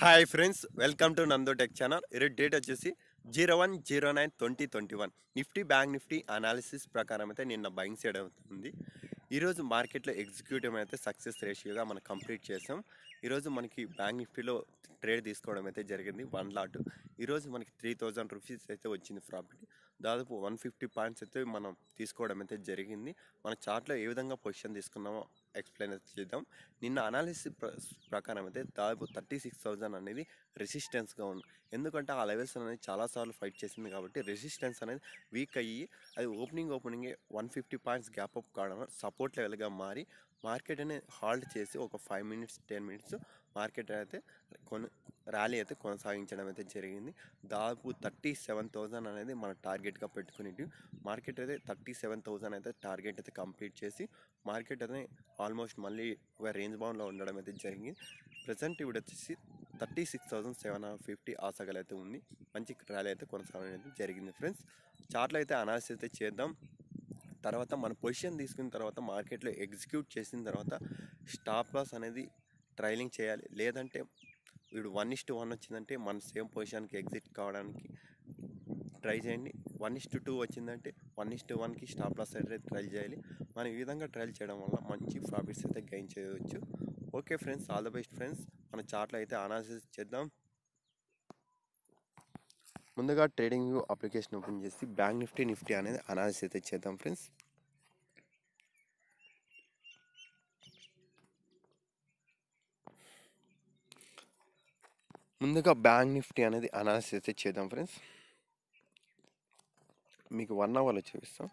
hi friends welcome to Nando tech channel ఈరోజు date వచ్చేసి zero one zero nine twenty twenty one Nifty bank Nifty analysis ప్రకారం అయితే నిన్న buying side అవుతుంది ఈరోజు మార్కెట్లో ఎగ్జిక్యూటివ్ అయితే సక్సెస్ రేషియోగా మనం కంప్లీట్ చేసాం ఈరోజు మనకి బ్యాంక్ నిఫ్టీలో ట్రేడ్ తీసుకోవడం అయితే జరిగింది వన్ లాట్ ఈరోజు మనకి త్రీ థౌజండ్ రూపీస్ అయితే వచ్చింది ప్రాఫిట్ దాదాపు వన్ ఫిఫ్టీ పాయింట్స్ అయితే మనం తీసుకోవడం అయితే జరిగింది మన చార్ట్లో ఏ విధంగా పొజిషన్ తీసుకున్నామో ఎక్స్ప్లెయిన్ అయితే చేద్దాం నిన్న అనాలిసిస్ ప్ర ప్రకారం అయితే దాదాపు థర్టీ సిక్స్ థౌజండ్ అనేది రెసిస్టెన్స్గా ఉంది ఎందుకంటే ఆ లెవెల్స్ అనేది చాలాసార్లు ఫైట్ చేసింది కాబట్టి రెసిస్టెన్స్ అనేది వీక్ అయ్యి అది opening opening one fifty points gap up కావడం సపోర్ట్ లెవెల్గా మారి మార్కెట్ అనేది హాల్ట్ చేసి ఒక five minutes ten minutes market అయితే కొన ర్యాలీ అయితే కొనసాగించడం అయితే జరిగింది దాదాపు థర్టీ సెవెన్ థౌజండ్ అనేది మన టార్గెట్గా పెట్టుకుని మార్కెట్ అయితే థర్టీ సెవెన్ థౌజండ్ అయితే టార్గెట్ అయితే కంప్లీట్ చేసి మార్కెట్ అయితే ఆల్మోస్ట్ మళ్ళీ ఒక రేంజ్ బౌండ్లో ఉండడం అయితే జరిగింది ప్రజెంట్ ఇప్పుడు వచ్చేసి thirty six thousand seven hundred fifty ఆ సగలు అయితే ఉంది మంచి ర్యాలీ అయితే కొనసాగడం అయితే జరిగింది ఫ్రెండ్స్ చార్ట్లో అయితే అనాలిసిస్ అయితే చేద్దాం తర్వాత మన పొజిషన్ తీసుకున్న తర్వాత మార్కెట్లో ఎగ్జిక్యూట్ చేసిన తర్వాత స్టాప్ లాస్ అనేది ట్రైలింగ్ చేయాలి లేదంటే వీడు వన్ ఇస్ టు వన్ వచ్చిందంటే మన సేమ్ పొజిషన్కి ఎగ్జిట్ కావడానికి ట్రై చేయండి వన్ ఇస్ టు టూ వచ్చిందంటే వన్ ఇస్ టు వన్కి స్టాప్ లాస్ అయితే ట్రై చేయాలి మనం ఈ విధంగా ట్రైల్ చేయడం వల్ల మంచి ప్రాఫిట్స్ అయితే గెయిన్ చేయవచ్చు okay friends all the best friends మన చార్ట్లో అయితే అనాలిసిస్ చేద్దాం ముందుగా ట్రేడింగ్ వ్యూ అప్లికేషన్ ఓపెన్ చేసి బ్యాంక్ నిఫ్టీ నిఫ్టీ అనేది అనాలిసిస్ అయితే చేద్దాం ఫ్రెండ్స్ ముందుగా బ్యాంక్ నిఫ్టీ అనేది అనాలిసిస్ అయితే చేద్దాం ఫ్రెండ్స్ మీకు వన్ అవర్లో చూపిస్తాం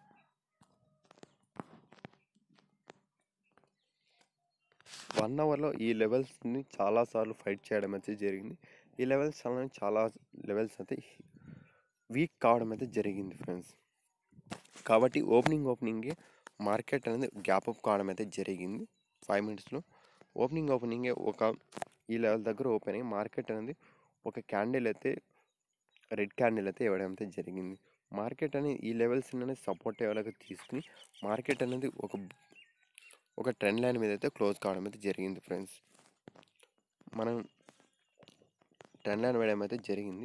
వన్ అవర్లో ఈ లెవెల్స్ని చాలాసార్లు ఫైట్ చేయడం అయితే జరిగింది ఈ లెవెల్స్ అనేది చాలా లెవెల్స్ అయితే వీక్ కావడం అయితే జరిగింది ఫ్రెండ్స్ కాబట్టి ఓపెనింగ్ ఓపెనింగే మార్కెట్ అనేది గ్యాప్ అప్ కావడం అయితే జరిగింది ఫైవ్ మినిట్స్లో ఓపెనింగ్ ఓపెనింగే ఒక ఈ లెవెల్ దగ్గర ఓపెన్ అయ్యి మార్కెట్ అనేది ఒక క్యాండిల్ అయితే రెడ్ క్యాండిల్ అయితే ఇవ్వడం అయితే జరిగింది మార్కెట్ అనేది ఈ లెవెల్స్ అనేది సపోర్ట్ లెవెల్గా తీసుకుని మార్కెట్ అనేది ఒక ఒక ట్రెండ్ లైన్ మీద అయితే క్లోజ్ కావడం అయితే జరిగింది ఫ్రెండ్స్ మనం ట్రెండ్ లైన్ వేయడం అయితే జరిగింది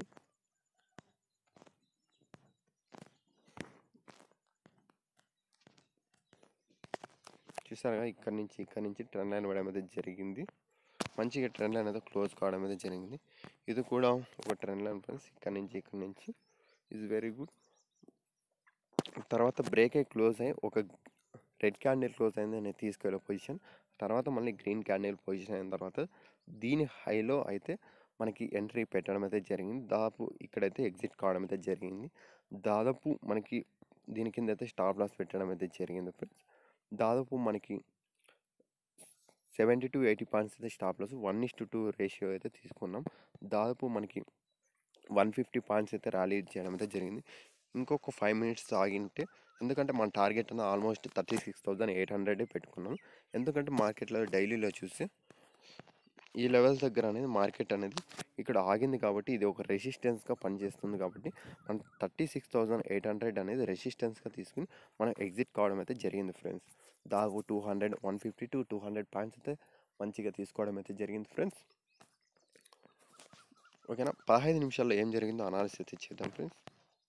చూసారుగా ఇక్కడ నుంచి ఇక్కడ నుంచి ట్రెండ్ లైన్ వేయడం అయితే జరిగింది మంచిగా ట్రెండ్ లైన్ అయితే క్లోజ్ కావడం అయితే జరిగింది ఇది కూడా ఒక ట్రెండ్ లైన్ ఫ్రెండ్స్ ఇక్కడ నుంచి ఇక్కడ నుంచి ఇస్ వెరీ గుడ్ తర్వాత బ్రేక్ అయ్యి క్లోజ్ అయ్యి ఒక రెడ్ క్యాండిల్ క్లోజ్ అయింది నేను తీసుకెళ్ళే పొజిషన్ తర్వాత మళ్ళీ గ్రీన్ క్యాండిల్ పొజిషన్ అయిన తర్వాత దీని హైలో అయితే మనకి ఎంట్రీ పెట్టడం అయితే జరిగింది దాదాపు ఇక్కడైతే ఎగ్జిట్ కావడం అయితే జరిగింది దాదాపు మనకి దీని కింద అయితే స్టాప్ లాస్ పెట్టడం అయితే జరిగింది ఫ్రెండ్స్ దాదాపు మనకి సెవెంటీ టు ఎయిటీ పాయింట్స్ అయితే stop loss one is to two ratio అయితే తీసుకున్నాం దాదాపు మనకి వన్ ఫిఫ్టీ పాయింట్స్ అయితే ర్యాలీ చేయడం అయితే జరిగింది ఇంకొక ఫైవ్ మినిట్స్ ఆగింటే ఎందుకంటే మన టార్గెట్ అనేది almost thirty six thousand eight హండ్రెడే పెట్టుకున్నాం ఎందుకంటే మార్కెట్లో డైలీలో చూస్తే ఈ లెవెల్స్ దగ్గర అనేది మార్కెట్ అనేది ఇక్కడ ఆగింది కాబట్టి ఇది ఒక రెసిస్టెన్స్గా పనిచేస్తుంది కాబట్టి మనం thirty six thousand eight hundred అనేది రెసిస్టెన్స్గా తీసుకుని మనం ఎగ్జిట్ కావడం అయితే జరిగింది ఫ్రెండ్స్ దాదాపు two hundred one fifty to two hundred points అయితే మంచిగా తీసుకోవడం అయితే జరిగింది ఫ్రెండ్స్ ఓకేనా పదహైదు నిమిషాల్లో ఏం జరిగిందో అనాలిసిస్ అయితే చేద్దాం ఫ్రెండ్స్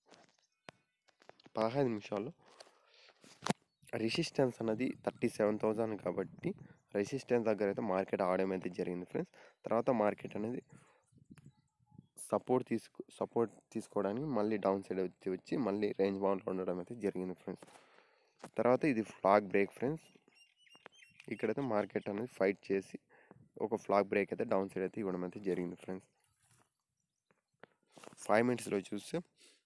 పదహైదు నిమిషాల్లో రెసిస్టెన్స్ అనేది థర్టీ సెవెన్ థౌజండ్ కాబట్టి రెసిస్టెన్స్ దగ్గర అయితే మార్కెట్ ఆడడం అయితే జరిగింది ఫ్రెండ్స్ తర్వాత మార్కెట్ అనేది సపోర్ట్ తీసుకు సపోర్ట్ తీసుకోవడానికి మళ్ళీ డౌన్ సైడ్ వచ్చి వచ్చి మళ్ళీ రేంజ్ బౌండ్లో ఉండడం అయితే జరిగింది ఫ్రెండ్స్ తర్వాత ఇది ఫ్లాగ్ బ్రేక్ ఫ్రెండ్స్ ఇక్కడైతే మార్కెట్ అనేది ఫైట్ చేసి ఒక ఫ్లాగ్ బ్రేక్ అయితే డౌన్ సైడ్ అయితే ఇవ్వడం అయితే జరిగింది ఫ్రెండ్స్ ఫైవ్ మినిట్స్లో చూస్తే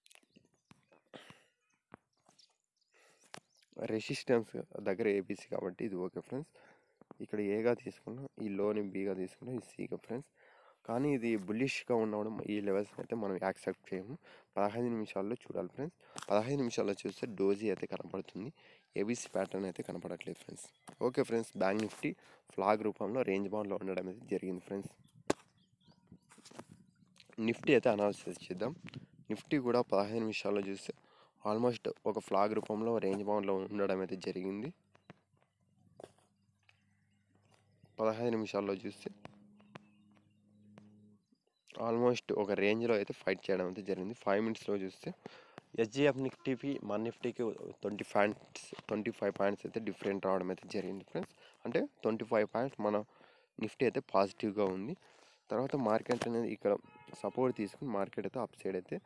రెసిస్టెన్స్ దగ్గర ఏబీసీ కాబట్టి ఇది ఓకే ఫ్రెండ్స్ ఇక్కడ ఏగా తీసుకున్నాం ఈ లోని బీగా తీసుకున్నాం ఇది సీగా ఫ్రెండ్స్ కానీ ఇది బుల్లిష్గా ఉండడం ఈ లెవెల్స్ అయితే మనం యాక్సెప్ట్ చేయము పదహైదు నిమిషాల్లో చూడాలి ఫ్రెండ్స్ పదహైదు నిమిషాల్లో చూస్తే డోజీ అయితే కనపడుతుంది ఏబీసీ ప్యాటర్న్ అయితే కనపడట్లేదు friends okay friends bank Nifty flag రూపంలో రేంజ్ బౌండ్లో ఉండడం అయితే జరిగింది ఫ్రెండ్స్ నిఫ్టీ అయితే అనాలిసిస్ చేద్దాం నిఫ్టీ కూడా పదహైదు నిమిషాల్లో చూస్తే ఆల్మోస్ట్ ఒక ఫ్లాగ్ రూపంలో రేంజ్ బౌండ్లో ఉండడం అయితే జరిగింది పదహైదు నిమిషాల్లో చూస్తే ఆల్మోస్ట్ ఒక రేంజ్లో అయితే ఫైట్ చేయడం అయితే జరిగింది ఫైవ్ మినిట్స్లో చూస్తే ఎస్జిఎఫ్ నిఫ్టీకి మన నిఫ్టీకి twenty points twenty five points అయితే డిఫరెంట్ రావడం అయితే జరిగింది ఫ్రెండ్స్ అంటే ట్వంటీ ఫైవ్ పాయింట్స్ మన నిఫ్టీ అయితే పాజిటివ్గా ఉంది తర్వాత మార్కెట్ అనేది ఇక్కడ సపోర్ట్ తీసుకుని మార్కెట్ అయితే అప్ సైడ్ అయితే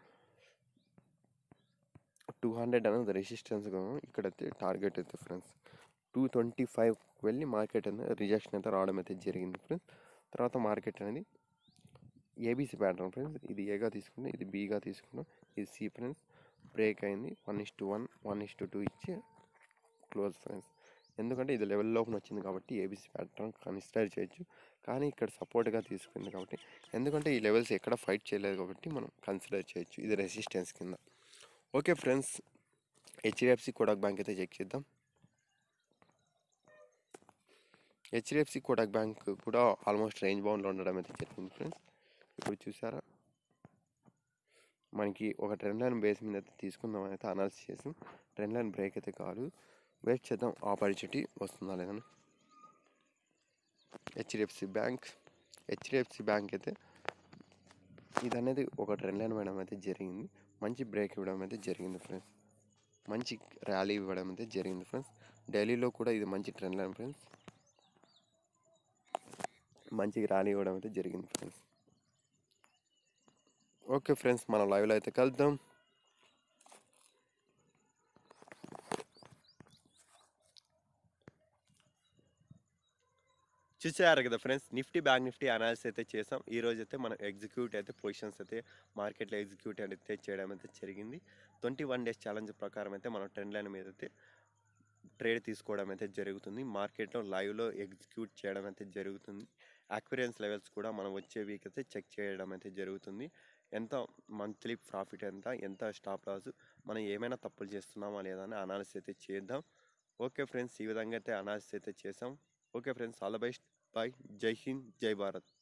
టూ హండ్రెడ్ అనేది రెసిస్టెన్స్గా ఇక్కడైతే టార్గెట్ అయితే ఫ్రెండ్స్ టూ ట్వంటీ ఫైవ్ వెళ్ళి మార్కెట్ అనేది రిజెక్షన్ అయితే రావడం అయితే జరిగింది ఫ్రెండ్స్ తర్వాత మార్కెట్ అనేది ఏబీసీ ప్యాటర్న్ ఫ్రెండ్స్ ఇది ఏగా తీసుకున్నాం ఇది బీగా తీసుకున్నాం ఇది సి ఫ్రెండ్స్ బ్రేక్ అయింది one is to one one is to two ఇచ్చి క్లోజ్ ఫ్రెండ్స్ ఎందుకంటే ఇది లెవెల్ లోపల వచ్చింది కాబట్టి ఏబీసీ ప్యాటర్న్ కన్సిడర్ చేయొచ్చు కానీ ఇక్కడ సపోర్ట్గా తీసుకుంది కాబట్టి ఎందుకంటే ఈ లెవెల్స్ ఎక్కడ ఫైట్ చేయలేదు కాబట్టి మనం కన్సిడర్ చేయొచ్చు ఇది రెసిస్టెన్స్ కింద okay friends HDFC Kotak bank అయితే చెక్ చేద్దాం హెచ్డిఎఫ్సి కోడాక్ బ్యాంక్ కూడా ఆల్మోస్ట్ రేంజ్ బౌండ్లో ఉండడం అయితే జరిగింది ఫ్రెండ్స్ ఇప్పుడు చూసారా మనకి ఒక ట్రెండ్ లైన్ బేస్ మీద అయితే తీసుకుందాం అయితే అనాలిసిస్ చేసాం ట్రెండ్ లైన్ బ్రేక్ అయితే కాదు వెయిట్ చేద్దాం ఆపర్చునిటీ వస్తుందా లేదని హెచ్డిఎఫ్సి బ్యాంక్ హెచ్డిఎఫ్సి బ్యాంక్ అయితే ఇది అనేది ఒక ట్రెండ్ లైన్ ఇవ్వడం అయితే జరిగింది మంచి బ్రేక్ ఇవ్వడం అయితే జరిగింది ఫ్రెండ్స్ మంచి ర్యాలీ ఇవ్వడం అయితే జరిగింది ఫ్రెండ్స్ ఢిల్లీలో కూడా ఇది మంచి ట్రెండ్ లైన్ ఫ్రెండ్స్ మంచి ర్యాలీ ఇవ్వడం అయితే జరిగింది ఫ్రెండ్స్ ఓకే ఫ్రెండ్స్ మనం లైవ్లో అయితే కలుద్దాం చూసారు కదా friends Nifty bank Nifty analysis అయితే చేసాం ఈ రోజు అయితే మనం ఎగ్జిక్యూట్ అయితే పొజిషన్స్ అయితే మార్కెట్లో ఎగ్జిక్యూట్ అయితే చేయడం అయితే జరిగింది ట్వంటీ వన్ డేస్ ఛాలెంజ్ ప్రకారం అయితే మనం ట్రెండ్ లైన్ మీద అయితే ట్రేడ్ తీసుకోవడం అయితే జరుగుతుంది మార్కెట్లో లైవ్లో ఎగ్జిక్యూట్ చేయడం అయితే జరుగుతుంది అక్విరియన్స్ లెవెల్స్ కూడా మనం వచ్చే వీక్ అయితే చెక్ చేయడం అయితే జరుగుతుంది ఎంత మంత్లీ ప్రాఫిట్ ఎంత ఎంత స్టాప్ లాస్ మనం ఏమైనా తప్పులు చేస్తున్నామా లేదా అని అనాలిసిస్ అయితే చేద్దాం ఓకే ఫ్రెండ్స్ ఈ విధంగా అయితే అనాలిసిస్ అయితే చేసాం okay friends all the best bye జై హింద్ జై భారత్